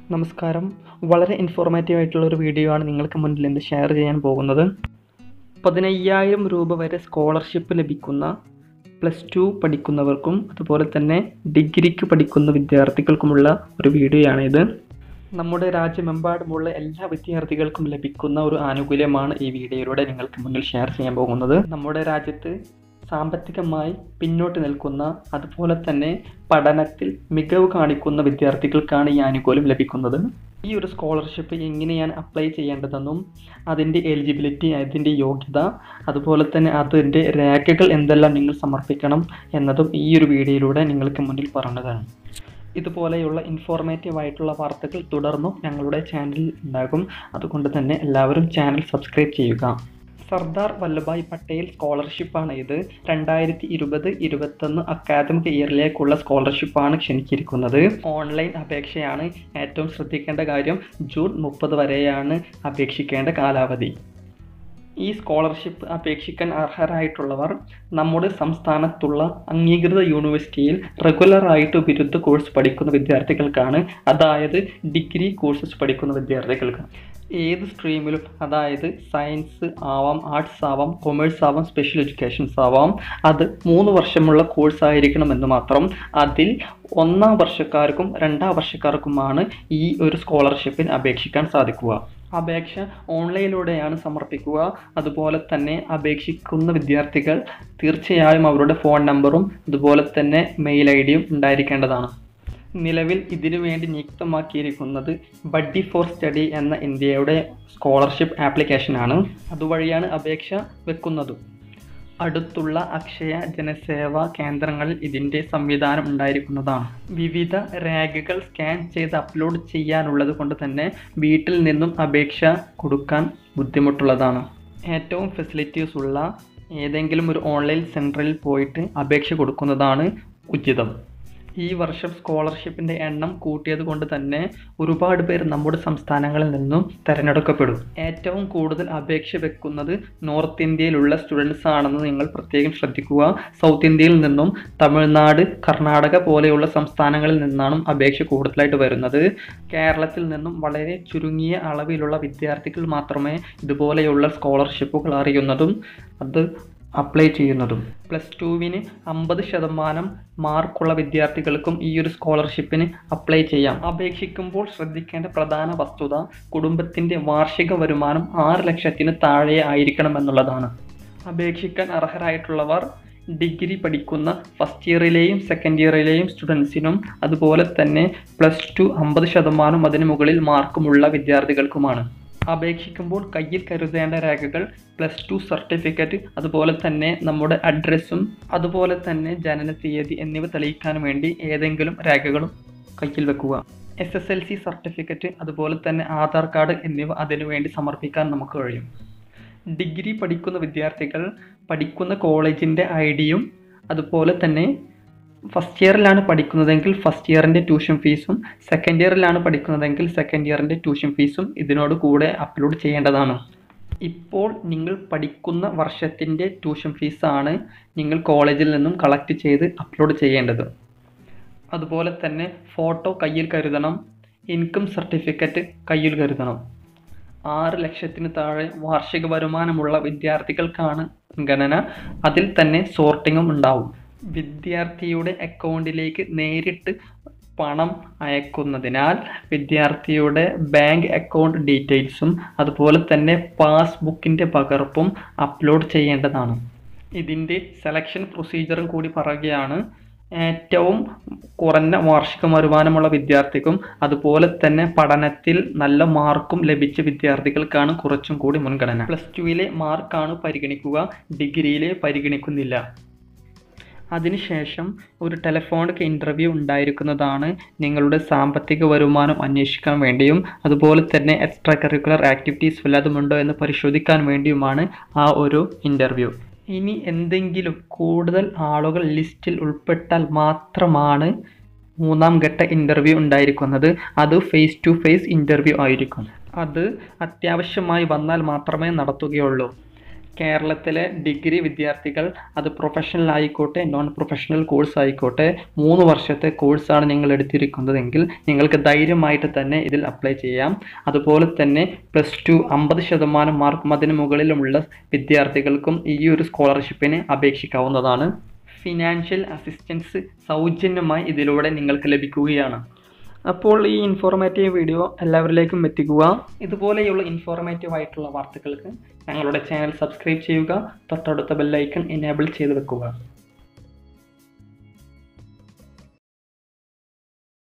നമസ്കാരം വളരെ ഇൻഫോർമേറ്റീവ് ആയിട്ടുള്ള ഒരു വീഡിയോ ആണ് നിങ്ങൾക്ക് മുന്നിൽ ഇന്ന് ഷെയർ ചെയ്യാൻ പോകുന്നത് പതിനയ്യായിരം രൂപ വരെ സ്കോളർഷിപ്പ് ലഭിക്കുന്ന പ്ലസ് ടു പഠിക്കുന്നവർക്കും അതുപോലെ തന്നെ ഡിഗ്രിക്ക് പഠിക്കുന്ന വിദ്യാർത്ഥികൾക്കുമുള്ള ഒരു വീഡിയോയാണ് ഇത് നമ്മുടെ രാജ്യമെമ്പാടുമുള്ള എല്ലാ വിദ്യാർത്ഥികൾക്കും ലഭിക്കുന്ന ഒരു ആനുകൂല്യമാണ് ഈ വീഡിയോയിലൂടെ നിങ്ങൾക്ക് മുന്നിൽ ഷെയർ ചെയ്യാൻ പോകുന്നത് നമ്മുടെ രാജ്യത്ത് സാമ്പത്തികമായി പിന്നോട്ട് നിൽക്കുന്ന അതുപോലെ തന്നെ പഠനത്തിൽ മികവ് കാണിക്കുന്ന വിദ്യാർത്ഥികൾക്കാണ് ഈ ആനുകൂല്യം ലഭിക്കുന്നത് ഈ ഒരു സ്കോളർഷിപ്പ് എങ്ങനെയാണ് അപ്ലൈ ചെയ്യേണ്ടതെന്നും അതിൻ്റെ എലിജിബിലിറ്റി അതിൻ്റെ യോഗ്യത അതുപോലെ തന്നെ അതിൻ്റെ രേഖകൾ എന്തെല്ലാം നിങ്ങൾ സമർപ്പിക്കണം എന്നതും ഈ ഒരു വീഡിയോയിലൂടെ നിങ്ങൾക്ക് മുന്നിൽ പറഞ്ഞതാണ് ഇതുപോലെയുള്ള ഇൻഫോർമേറ്റീവ് ആയിട്ടുള്ള വാർത്തകൾ തുടർന്നും ഞങ്ങളുടെ ചാനലിൽ ഉണ്ടാകും അതുകൊണ്ട് തന്നെ എല്ലാവരും ചാനൽ സബ്സ്ക്രൈബ് ചെയ്യുക സർദാർ വല്ലഭായ് പട്ടേൽ സ്കോളർഷിപ്പാണ് ഇത് രണ്ടായിരത്തി ഇരുപത് ഇരുപത്തൊന്ന് അക്കാദമിക് ഇയറിലേക്കുള്ള സ്കോളർഷിപ്പാണ് ക്ഷണിച്ചിരിക്കുന്നത് ഓൺലൈൻ അപേക്ഷയാണ് ഏറ്റവും ശ്രദ്ധിക്കേണ്ട കാര്യം ജൂൺ മുപ്പത് വരെയാണ് അപേക്ഷിക്കേണ്ട കാലാവധി ഈ സ്കോളർഷിപ്പ് അപേക്ഷിക്കാൻ അർഹരായിട്ടുള്ളവർ നമ്മുടെ സംസ്ഥാനത്തുള്ള അംഗീകൃത യൂണിവേഴ്സിറ്റിയിൽ റെഗുലറായിട്ട് ബിരുദ കോഴ്സ് പഠിക്കുന്ന വിദ്യാർത്ഥികൾക്കാണ് അതായത് ഡിഗ്രി കോഴ്സസ് പഠിക്കുന്ന വിദ്യാർത്ഥികൾക്ക് ഏത് സ്ട്രീമിലും അതായത് സയൻസ് ആവാം ആർട്സ് ആവാം കൊമേഴ്സ് ആവാം സ്പെഷ്യൽ എഡ്യൂക്കേഷൻസ് ആവാം അത് മൂന്ന് വർഷമുള്ള കോഴ്സ് ആയിരിക്കണമെന്ന് മാത്രം അതിൽ ഒന്നാം വർഷക്കാർക്കും രണ്ടാം വർഷക്കാർക്കുമാണ് ഈ ഒരു സ്കോളർഷിപ്പിന് അപേക്ഷിക്കാൻ സാധിക്കുക അപേക്ഷ ഓൺലൈനിലൂടെയാണ് സമർപ്പിക്കുക അതുപോലെ തന്നെ അപേക്ഷിക്കുന്ന വിദ്യാർത്ഥികൾ തീർച്ചയായും അവരുടെ ഫോൺ നമ്പറും അതുപോലെ തന്നെ മെയിൽ ഐ ഡിയും ഉണ്ടായിരിക്കേണ്ടതാണ് നിലവിൽ ഇതിനു വേണ്ടി നിയുക്തമാക്കിയിരിക്കുന്നത് ബഡ്ഡി ഫോർ സ്റ്റഡി എന്ന ഇന്ത്യയുടെ സ്കോളർഷിപ്പ് ആപ്ലിക്കേഷനാണ് അതുവഴിയാണ് അപേക്ഷ വെക്കുന്നതും അടുത്തുള്ള അക്ഷയ ജനസേവാ കേന്ദ്രങ്ങളിൽ ഇതിൻ്റെ സംവിധാനം ഉണ്ടായിരിക്കുന്നതാണ് വിവിധ രേഖകൾ സ്കാൻ ചെയ്ത് അപ്ലോഡ് ചെയ്യാനുള്ളത് കൊണ്ട് തന്നെ വീട്ടിൽ നിന്നും അപേക്ഷ കൊടുക്കാൻ ബുദ്ധിമുട്ടുള്ളതാണ് ഏറ്റവും ഫെസിലിറ്റീസ് ഉള്ള ഏതെങ്കിലും ഒരു ഓൺലൈൻ സെൻറ്ററിൽ പോയിട്ട് അപേക്ഷ കൊടുക്കുന്നതാണ് ഉചിതം ഈ വർഷം സ്കോളർഷിപ്പിൻ്റെ എണ്ണം കൂട്ടിയത് കൊണ്ട് തന്നെ ഒരുപാട് പേർ നമ്മുടെ സംസ്ഥാനങ്ങളിൽ നിന്നും തിരഞ്ഞെടുക്കപ്പെടും ഏറ്റവും കൂടുതൽ അപേക്ഷ വെക്കുന്നത് നോർത്ത് ഇന്ത്യയിലുള്ള സ്റ്റുഡൻസ് ആണെന്ന് നിങ്ങൾ പ്രത്യേകം ശ്രദ്ധിക്കുക സൗത്ത് ഇന്ത്യയിൽ നിന്നും തമിഴ്നാട് കർണാടക പോലെയുള്ള സംസ്ഥാനങ്ങളിൽ നിന്നാണ് അപേക്ഷ കൂടുതലായിട്ട് വരുന്നത് കേരളത്തിൽ നിന്നും വളരെ ചുരുങ്ങിയ അളവിലുള്ള വിദ്യാർത്ഥികൾ മാത്രമേ ഇതുപോലെയുള്ള സ്കോളർഷിപ്പുകൾ അറിയുന്നതും അത് അപ്ലൈ ചെയ്യുന്നതും പ്ലസ് ടുവിന് അമ്പത് ശതമാനം മാർക്കുള്ള വിദ്യാർത്ഥികൾക്കും ഈ ഒരു സ്കോളർഷിപ്പിന് അപ്ലൈ ചെയ്യാം അപേക്ഷിക്കുമ്പോൾ ശ്രദ്ധിക്കേണ്ട പ്രധാന വസ്തുത കുടുംബത്തിൻ്റെ വാർഷിക വരുമാനം ആറ് ലക്ഷത്തിന് താഴെ ആയിരിക്കണം എന്നുള്ളതാണ് അപേക്ഷിക്കാൻ അർഹരായിട്ടുള്ളവർ ഡിഗ്രി പഠിക്കുന്ന ഫസ്റ്റ് ഇയറിലെയും സെക്കൻഡ് ഇയറിലെയും സ്റ്റുഡൻസിനും അതുപോലെ തന്നെ പ്ലസ് ടു അമ്പത് ശതമാനം അതിന് മുകളിൽ മാർക്കുമുള്ള വിദ്യാർത്ഥികൾക്കുമാണ് അപേക്ഷിക്കുമ്പോൾ കയ്യിൽ കരുതേണ്ട രേഖകൾ പ്ലസ് ടു സർട്ടിഫിക്കറ്റ് അതുപോലെ തന്നെ നമ്മുടെ അഡ്രസ്സും അതുപോലെ തന്നെ ജനന തീയതി എന്നിവ തെളിയിക്കാൻ വേണ്ടി ഏതെങ്കിലും രേഖകളും കയ്യിൽ വെക്കുക S S L C certificate അതുപോലെ തന്നെ ആധാർ കാർഡ് എന്നിവ അതിനുവേണ്ടി സമർപ്പിക്കാൻ നമുക്ക് കഴിയും ഡിഗ്രി പഠിക്കുന്ന വിദ്യാർത്ഥികൾ പഠിക്കുന്ന കോളേജിൻ്റെ ഐ ഡിയും അതുപോലെ തന്നെ ഫസ്റ്റ് ഇയറിലാണ് പഠിക്കുന്നതെങ്കിൽ ഫസ്റ്റ് ഇയറിൻ്റെ ട്യൂഷൻ ഫീസും സെക്കൻഡ് ഇയറിലാണ് പഠിക്കുന്നതെങ്കിൽ സെക്കൻഡ് ഇയറിൻ്റെ ട്യൂഷൻ ഫീസും ഇതിനോട് കൂടെ അപ്ലോഡ് ചെയ്യേണ്ടതാണ് ഇപ്പോൾ നിങ്ങൾ പഠിക്കുന്ന വർഷത്തിൻ്റെ ട്യൂഷൻ ഫീസാണ് നിങ്ങൾ കോളേജിൽ നിന്നും കളക്ട് ചെയ്ത് അപ്ലോഡ് ചെയ്യേണ്ടത് അതുപോലെ തന്നെ ഫോട്ടോ കയ്യിൽ കരുതണം ഇൻകം സർട്ടിഫിക്കറ്റ് കയ്യിൽ കരുതണം ആറ് ലക്ഷത്തിന് താഴെ വാർഷിക വരുമാനമുള്ള വിദ്യാർത്ഥികൾക്കാണ് മുൻഗണന അതിൽ തന്നെ സോർട്ടിങ്ങും ഉണ്ടാവും വിദ്യാർത്ഥിയുടെ അക്കൗണ്ടിലേക്ക് നേരിട്ട് പണം അയക്കുന്നതിനാൽ വിദ്യാർത്ഥിയുടെ ബാങ്ക് അക്കൗണ്ട് ഡീറ്റെയിൽസും അതുപോലെ തന്നെ പാസ്ബുക്കിൻ്റെ പകർപ്പും അപ്ലോഡ് ചെയ്യേണ്ടതാണ് ഇതിൻ്റെ സെലക്ഷൻ പ്രൊസീജിയറും കൂടി പറയുകയാണ് ഏറ്റവും കുറഞ്ഞ വാർഷിക വരുമാനമുള്ള വിദ്യാർത്ഥിക്കും അതുപോലെ തന്നെ പഠനത്തിൽ നല്ല മാർക്കും ലഭിച്ച വിദ്യാർത്ഥികൾക്കാണ് കുറച്ചും കൂടി മുൻഗണന പ്ലസ് ടുവിലെ മാർക്കാണ് പരിഗണിക്കുക ഡിഗ്രിയിലെ പരിഗണിക്കുന്നില്ല അതിനുശേഷം ഒരു ടെലിഫോണിക് ഇൻ്റർവ്യൂ ഉണ്ടായിരിക്കുന്നതാണ് നിങ്ങളുടെ സാമ്പത്തിക വരുമാനം അന്വേഷിക്കാൻ വേണ്ടിയും അതുപോലെ തന്നെ എക്സ്ട്രാ കരിക്കുലർ ആക്ടിവിറ്റീസ് വല്ലതുമുണ്ടോ എന്ന് പരിശോധിക്കാൻ വേണ്ടിയുമാണ് ആ ഒരു ഇൻ്റർവ്യൂ ഇനി എന്തെങ്കിലും കൂടുതൽ ആളുകൾ ലിസ്റ്റിൽ ഉൾപ്പെട്ടാൽ മാത്രമാണ് മൂന്നാം ഘട്ട ഇൻ്റർവ്യൂ ഉണ്ടായിരിക്കുന്നത് അത് ഫേസ് ടു ഫേസ് ഇൻ്റർവ്യൂ ആയിരിക്കും അത് അത്യാവശ്യമായി വന്നാൽ മാത്രമേ നടത്തുകയുള്ളൂ കേരളത്തിലെ ഡിഗ്രി വിദ്യാർത്ഥികൾ അത് പ്രൊഫഷണൽ ആയിക്കോട്ടെ നോൺ പ്രൊഫഷണൽ കോഴ്സ് ആയിക്കോട്ടെ മൂന്ന് വർഷത്തെ കോഴ്സാണ് നിങ്ങൾ എടുത്തിരിക്കുന്നതെങ്കിൽ നിങ്ങൾക്ക് ധൈര്യമായിട്ട് തന്നെ ഇതിൽ അപ്ലൈ ചെയ്യാം അതുപോലെ തന്നെ പ്ലസ് ടു അമ്പത് ശതമാനം മാർക്കും അതിന് മുകളിലുമുള്ള വിദ്യാർത്ഥികൾക്കും ഈ ഒരു സ്കോളർഷിപ്പിന് അപേക്ഷിക്കാവുന്നതാണ് ഫിനാൻഷ്യൽ അസിസ്റ്റൻസ് സൗജന്യമായി ഇതിലൂടെ നിങ്ങൾക്ക് ലഭിക്കുകയാണ് അപ്പോൾ ഈ ഇൻഫോർമേറ്റീവ് വീഡിയോ എല്ലാവരിലേക്കും എത്തിക്കുക ഇതുപോലെയുള്ള ഇൻഫോർമേറ്റീവ് ആയിട്ടുള്ള വാർത്തകൾക്ക് ഞങ്ങളുടെ ചാനൽ സബ്സ്ക്രൈബ് ചെയ്യുക തൊട്ടടുത്ത ബെല്ലൈക്കൺ എനേബിൾ ചെയ്ത് വെക്കുക